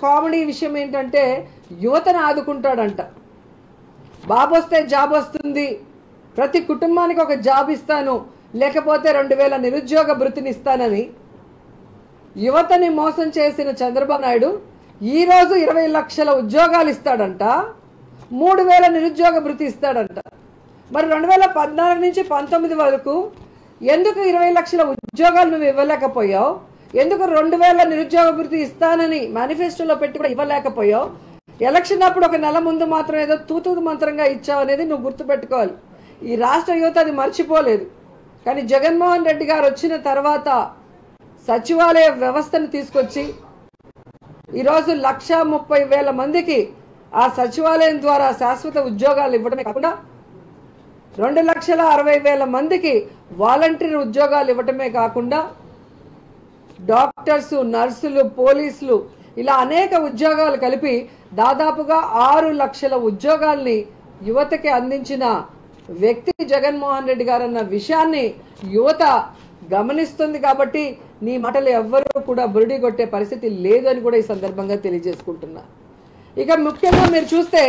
comedy విషయం ఏంటంటే యువతను ఆదుకుంటాడంట బాబు వస్తే జాబ్ వస్తుంది ప్రతి కుటుంబానికి ఒక జాబ్ ఇస్తాను లేకపోతే రెండు వేల నిరుద్యోగ భృతిని ఇస్తానని యువతని మోసం చేసిన చంద్రబాబు నాయుడు ఈరోజు ఇరవై లక్షల ఉద్యోగాలు ఇస్తాడంట మూడు వేల నిరుద్యోగ భృతి ఇస్తాడంట మరి రెండు వేల పద్నాలుగు నుంచి పంతొమ్మిది వరకు ఎందుకు ఇరవై లక్షల ఉద్యోగాలు నువ్వు ఇవ్వలేకపోయావు ఎందుకు రెండు వేల నిరుద్యోగ భృతి ఇస్తానని మేనిఫెస్టోలో పెట్టి కూడా ఇవ్వలేకపోయావు ఎలక్షన్ అప్పుడు ఒక నెల ముందు మాత్రం ఏదో తూతూ మంత్రంగా ఇచ్చావు అనేది నువ్వు గుర్తుపెట్టుకోవాలి ఈ రాష్ట్ర యువత అది మర్చిపోలేదు కానీ జగన్మోహన్ రెడ్డి గారు వచ్చిన తర్వాత సచివాలయ వ్యవస్థను తీసుకొచ్చి ఈరోజు లక్ష ముప్పై వేల మందికి ఆ సచివాలయం ద్వారా శాశ్వత ఉద్యోగాలు ఇవ్వడమే కాకుండా రెండు లక్షల అరవై వేల మందికి వాలంటీర్ ఉద్యోగాలు ఇవ్వటమే కాకుండా డాక్టర్స్ నర్సులు పోలీసులు ఇలా అనేక ఉద్యోగాలు కలిపి దాదాపుగా ఆరు లక్షల ఉద్యోగాల్ని యువతకి అందించిన వ్యక్తి జగన్మోహన్ రెడ్డి గారు అన్న విషయాన్ని యువత గమనిస్తుంది కాబట్టి నీ మాటలు ఎవ్వరూ కూడా బురిడి కొట్టే పరిస్థితి లేదు అని కూడా ఈ సందర్భంగా తెలియజేసుకుంటున్నా ఇక ముఖ్యంగా మీరు చూస్తే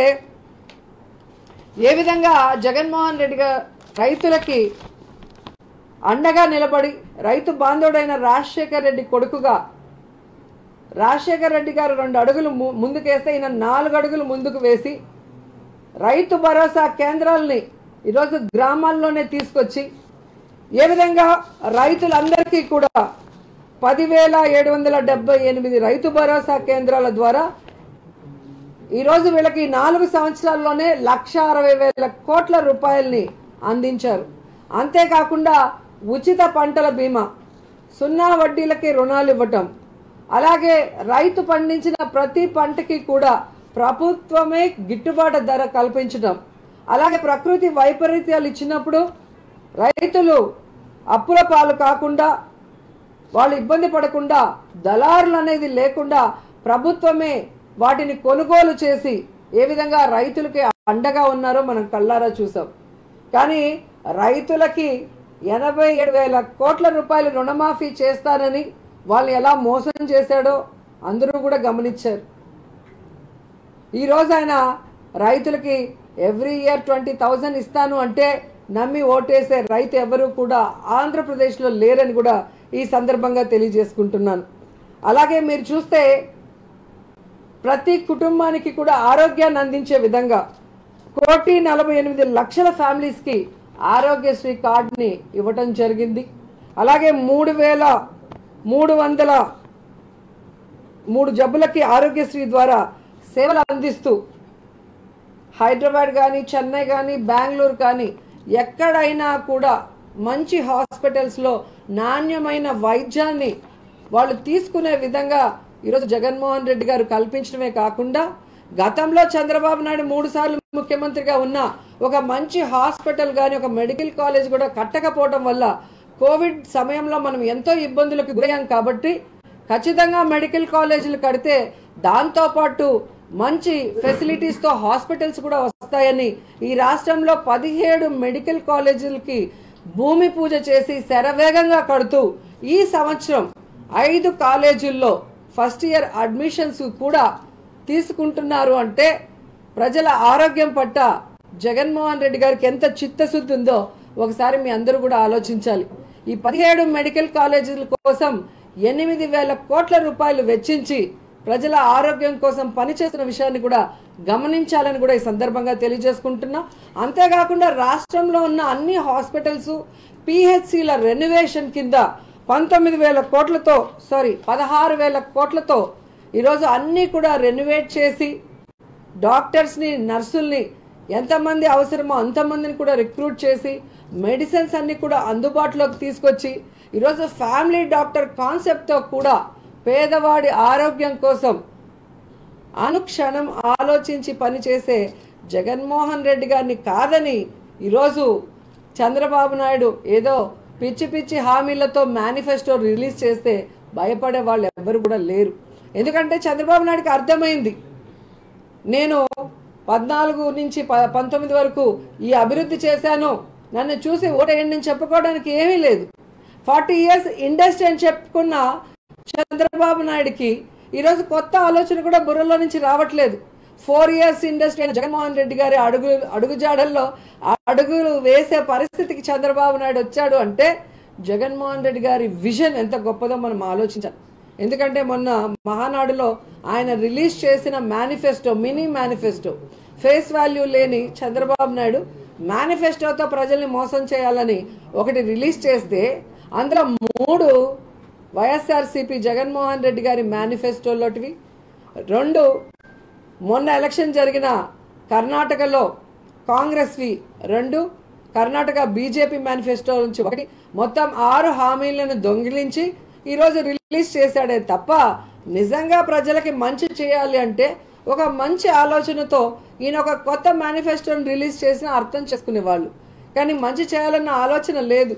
ఏ విధంగా జగన్మోహన్ రెడ్డి గారు రైతులకి అండగా నిలబడి రైతు బాంధవుడైన రాజశేఖర్ రెడ్డి కొడుకుగా రాజశేఖర్ రెడ్డి గారు రెండు అడుగులు ము- ముందుకేస్తే ఈయన నాలుగు అడుగులు ముందుకు వేసి రైతు భరోసా కేంద్రాలని ఈరోజు గ్రామాల్లోనే తీసుకొచ్చి ఏ విధంగా రైతులందరికీ కూడా పదివేల ఏడు వందల డెబ్బై ఎనిమిది రైతు భరోసా కేంద్రాల ద్వారా ఈరోజు వీళ్ళకి నాలుగు సంవత్సరాల్లోనే లక్ష అరవై వేల కోట్ల రూపాయల్ని అందించారు అంతేకాకుండా ఉచిత పంటల బీమా సున్నా వడ్డీలకి రుణాలు ఇవ్వటం అలాగే రైతు పండించిన ప్రతి పంటకి కూడా ప్రభుత్వమే గిట్టుబాటు ధర కల్పించడం అలాగే ప్రకృతి వైపరీత్యాలు ఇచ్చినప్పుడు రైతులు అప్పుల పాలు కాకుండా వాళ్ళు ఇబ్బంది పడకుండా దళారులు అనేది లేకుండా ప్రభుత్వమే వాటిని కొనుగోలు చేసి ఏ విధంగా రైతులకి అండగా ఉన్నారో మనం కళ్ళారా చూసాం కానీ రైతులకి ఎనభై ఏడు వేల కోట్ల రూపాయలు రుణమాఫీ చేస్తానని వాళ్ళు ఎలా మోసం చేశాడో అందరూ కూడా గమనించారు ఈరోజు ఆయన రైతులకి ఎవ్రీ ఇయర్ ట్వంటీ థౌజండ్ ఇస్తాను అంటే నమ్మి ఓటేసే రైతు ఎవరు కూడా ఆంధ్రప్రదేశ్లో లేరని కూడా ఈ సందర్భంగా తెలియజేసుకుంటున్నాను అలాగే మీరు చూస్తే ప్రతి కుటుంబానికి కూడా ఆరోగ్యాన్ని అందించే విధంగా కోటి నలభై ఎనిమిది లక్షల ఫ్యామిలీస్కి ఆరోగ్యశ్రీ కార్డుని ఇవ్వటం జరిగింది అలాగే మూడు వేల మూడు వందల మూడు జబ్బులకి ఆరోగ్యశ్రీ ద్వారా సేవలు అందిస్తూ హైదరాబాద్ కానీ చెన్నై కానీ బెంగళూరు కానీ ఎక్కడైనా కూడా మంచి హాస్పిటల్స్లో నాణ్యమైన వైద్యాన్ని వాళ్ళు తీసుకునే విధంగా ఈరోజు జగన్మోహన్ రెడ్డి గారు కల్పించడమే కాకుండా గతంలో చంద్రబాబు నాయుడు మూడు సార్లు ముఖ్యమంత్రిగా ఉన్న ఒక మంచి హాస్పిటల్ కానీ ఒక మెడికల్ కాలేజ్ కూడా కట్టకపోవడం వల్ల కోవిడ్ సమయంలో మనం ఎంతో ఇబ్బందులకు గురయ్యాం కాబట్టి ఖచ్చితంగా మెడికల్ కాలేజీలు కడితే దాంతోపాటు మంచి ఫెసిలిటీస్తో హాస్పిటల్స్ కూడా వస్తాయని ఈ రాష్ట్రంలో పదిహేడు మెడికల్ కాలేజీలకి భూమి పూజ చేసి శరవేగంగా కడుతూ ఈ సంవత్సరం ఐదు కాలేజీల్లో ఫస్ట్ ఇయర్ అడ్మిషన్స్ కూడా తీసుకుంటున్నారు అంటే ప్రజల ఆరోగ్యం పట్ల జగన్మోహన్ రెడ్డి గారికి ఎంత చిత్తశుద్ధి ఉందో ఒకసారి మీ అందరూ కూడా ఆలోచించాలి ఈ పదిహేడు మెడికల్ కాలేజీల కోసం ఎనిమిది వేల కోట్ల రూపాయలు వెచ్చించి ప్రజల ఆరోగ్యం కోసం పనిచేస్తున్న విషయాన్ని కూడా గమనించాలని కూడా ఈ సందర్భంగా తెలియజేసుకుంటున్నా అంతేకాకుండా రాష్ట్రంలో ఉన్న అన్ని హాస్పిటల్స్ పిహెచ్సిల రెనోవేషన్ కింద పంతొమ్మిది వేల కోట్లతో సారీ పదహారు వేల కోట్లతో ఈరోజు అన్నీ కూడా రెనోవేట్ చేసి డాక్టర్స్ని నర్సుల్ని ఎంతమంది అవసరమో అంతమందిని కూడా రిక్రూట్ చేసి మెడిసిన్స్ అన్ని కూడా అందుబాటులోకి తీసుకొచ్చి ఈరోజు ఫ్యామిలీ డాక్టర్ కాన్సెప్ట్తో కూడా పేదవాడి ఆరోగ్యం కోసం అనుక్షణం ఆలోచించి పనిచేసే జగన్మోహన్ రెడ్డి గారిని కాదని ఈరోజు చంద్రబాబు నాయుడు ఏదో పిచ్చి పిచ్చి హామీలతో మేనిఫెస్టో రిలీజ్ చేస్తే భయపడే వాళ్ళు ఎవ్వరు కూడా లేరు ఎందుకంటే చంద్రబాబు నాయుడుకి అర్థమైంది నేను పద్నాలుగు నుంచి ప పంతొమ్మిది వరకు ఈ అభివృద్ధి చేశాను నన్ను చూసి ఓటేయండి అని చెప్పుకోవడానికి ఏమీ లేదు ఫార్టీ ఇయర్స్ ఇండస్ట్రీ అని చెప్పుకున్న చంద్రబాబు నాయుడుకి ఈరోజు కొత్త ఆలోచన కూడా బుర్రలో నుంచి రావట్లేదు ఫోర్ ఇయర్స్ ఇండస్ట్రీ అయిన జగన్మోహన్ రెడ్డి గారి అడుగు అడుగుజాడల్లో అడుగులు వేసే పరిస్థితికి చంద్రబాబు నాయుడు వచ్చాడు అంటే జగన్మోహన్ రెడ్డి గారి విజన్ ఎంత గొప్పదో మనం ఆలోచించాలి ఎందుకంటే మొన్న మహానాడులో ఆయన రిలీజ్ చేసిన manifesto mini manifesto face value లేని చంద్రబాబు నాయుడు మేనిఫెస్టోతో ప్రజల్ని మోసం చేయాలని ఒకటి రిలీజ్ చేస్తే అందులో మూడు వైఎస్ఆర్సీపీ జగన్మోహన్ రెడ్డి గారి మేనిఫెస్టోలోటివి రెండు మొన్న ఎలక్షన్ జరిగిన కర్ణాటకలో కాంగ్రెస్వి రెండు కర్ణాటక బీజేపీ మేనిఫెస్టో నుంచి ఒకటి మొత్తం ఆరు హామీలను దొంగిలించి ఈరోజు రిలీజ్ చేశాడే తప్ప నిజంగా ప్రజలకి మంచి చేయాలి అంటే ఒక మంచి ఆలోచనతో ఈయన ఒక కొత్త మేనిఫెస్టోని రిలీజ్ చేసిన అర్థం చేసుకునేవాళ్ళు కానీ మంచి చేయాలన్న ఆలోచన లేదు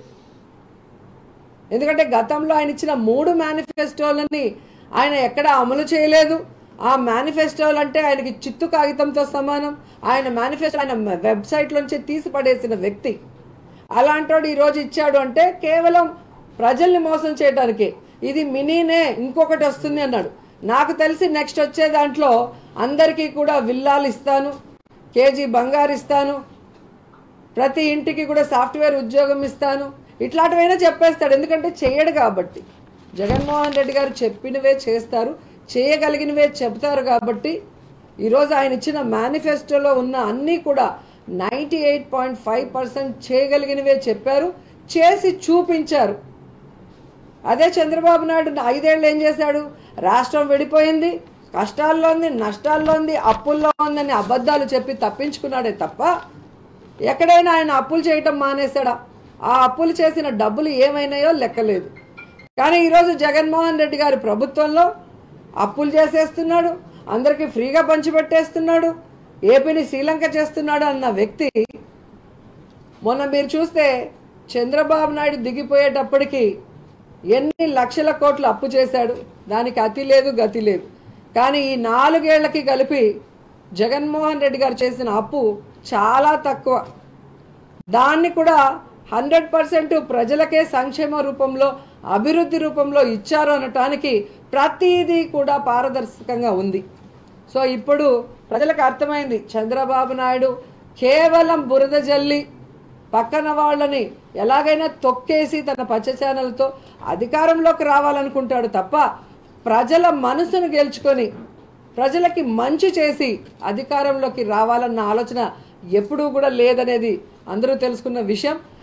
ఎందుకంటే గతంలో ఆయన ఇచ్చిన మూడు మేనిఫెస్టోలని ఆయన ఎక్కడ అమలు చేయలేదు ఆ మేనిఫెస్టోలు అంటే ఆయనకి చిత్తు కాగితంతో సమానం ఆయన మేనిఫెస్టో ఆయన వెబ్సైట్లోంచి తీసి పడేసిన వ్యక్తి అలాంటోడు ఈరోజు ఇచ్చాడు అంటే కేవలం ప్రజల్ని మోసం చేయడానికి ఇది మినీనే ఇంకొకటి వస్తుంది అన్నాడు నాకు తెలిసి నెక్స్ట్ వచ్చే దాంట్లో అందరికీ కూడా విల్లాలు ఇస్తాను కేజీ బంగారు ఇస్తాను ప్రతి ఇంటికి కూడా సాఫ్ట్వేర్ ఉద్యోగం ఇస్తాను ఇట్లాంటివైనా చెప్పేస్తాడు ఎందుకంటే చేయడు కాబట్టి జగన్మోహన్ రెడ్డి గారు చెప్పినవే చేస్తారు చేయగలిగినవే చెప్తారు కాబట్టి ఈరోజు ఆయన ఇచ్చిన మేనిఫెస్టోలో ఉన్న అన్నీ కూడా ninety eight point five percent చేయగలిగినవే చెప్పారు చేసి చూపించారు అదే చంద్రబాబు నాయుడు ఐదేళ్ళు ఏం చేశాడు రాష్ట్రం విడిపోయింది కష్టాల్లో ఉంది నష్టాల్లో ఉంది అప్పుల్లో ఉందని అబద్ధాలు చెప్పి తప్పించుకున్నాడే తప్ప ఎక్కడైనా ఆయన అప్పులు చేయటం మానేశాడా ఆ అప్పులు చేసిన డబ్బులు ఏమైనాయో లెక్కలేదు కానీ ఈరోజు జగన్మోహన్ రెడ్డి గారి ప్రభుత్వంలో అప్పులు చేసేస్తున్నాడు అందరికీ ఫ్రీగా పంచిపెట్టేస్తున్నాడు ఏపీని శ్రీలంక చేస్తున్నాడు అన్న వ్యక్తి మొన్న మీరు చూస్తే చంద్రబాబు నాయుడు దిగిపోయేటప్పటికి ఎన్ని లక్షల కోట్లు అప్పు చేశాడు దానికి అతి లేదు గతి లేదు కానీ ఈ నాలుగేళ్లకి కలిపి జగన్మోహన్ రెడ్డి గారు చేసిన అప్పు చాలా తక్కువ దాన్ని కూడా హండ్రెడ్ పర్సెంట్ ప్రజలకే సంక్షేమ రూపంలో అభివృద్ధి రూపంలో ఇచ్చారు అనటానికి ప్రతిదీ కూడా పారదర్శకంగా ఉంది సో ఇప్పుడు ప్రజలకు అర్థమైంది చంద్రబాబు నాయుడు కేవలం బురద జల్లి పక్కన వాళ్ళని ఎలాగైనా తొక్కేసి తన పచ్చ ఛానల్తో అధికారంలోకి రావాలనుకుంటాడు తప్ప ప్రజల మనసును గెలుచుకొని ప్రజలకి మంచి చేసి అధికారంలోకి రావాలన్న ఆలోచన ఎప్పుడూ కూడా లేదనేది అందరూ తెలుసుకున్న విషయం